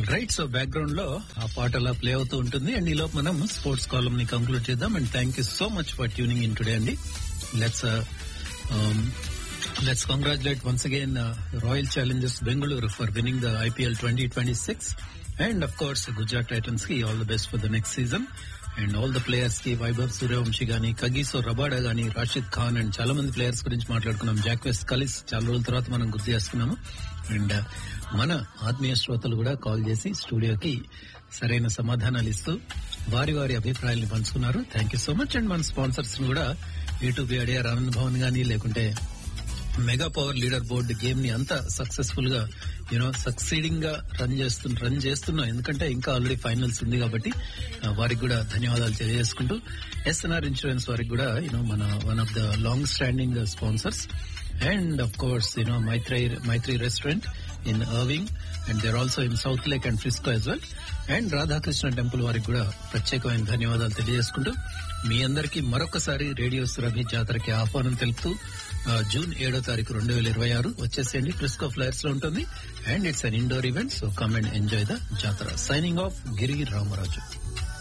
right so background లో ఆ పాట అలా ప్లే అవుతూ ఉంటుంది అండ్ ఈలోపు మనం స్పోర్ట్స్ కాలం ని కంక్లూడ్ చేద్దాం and thank you so much for tuning in today అండి let's let's congratulate once again Royal Challengers Bengaluru for winning the IPL twenty twenty six and of course Gujarat Titans కి all the best for the next season and all the players కి వైభవ్ సూర్యవంశీ గానీ కగీసో Rabada గానీ Rashid Khan and చాలా మంది players గురించి మాట్లాడుకున్నాం Jacques కలిస్ చాలా రోజుల తర్వాత మనం గుర్తు చేసుకున్నాము అండ్ మన ఆత్మీయ శ్రోతలు కూడా కాల్ చేసి స్టూడియోకి సరైన సమాధానాలు ఇస్తూ వారి వారి అభిప్రాయాలను పంచుకున్నారు thank you so much and మన స్పాన్సర్స్ కూడా యూట్యూబ్ అడిగారు ఆనంద్ భవన్ గానీ లేకుంటే mega power leader board game ని అంతా సక్సెస్ఫుల్ గా యూనో సక్సీడింగ్ గా రన్ చేస్తు రన్ చేస్తున్నాం ఎందుకంటే ఇంకా ఆల్రెడీ ఫైనల్స్ ఉంది కాబట్టి ఆ, వారికి కూడా ధన్యవాదాలు తెలియజేసుకుంటూ ఎస్ఎన్ఆర్ ఇన్సూరెన్స్ వారికి కూడా యూనో మన one of the long standing sponsors and of course you know Maithri Maithri restaurant in Irving and there also in South Lake and Frisco as well and Radhakrishna temple వారికి కూడా ప్రత్యేకమైన ధన్యవాదాలు తెలియజేసుకుంటూ మీ అందరికీ మరొకసారి రేడియో సురభి జాతరకి ఆహ్వానం తెలుపుతూ ఆ, జూన్ ఏడో తారీఖు రెండు వేల ఇరవై ఆరు వచ్చేసేయండి ఫ్రిస్కో ఫ్లైర్స్ లో ఉంటుంది and it's an indoor event so come and enjoy the jatara signing off Giri Ramaraju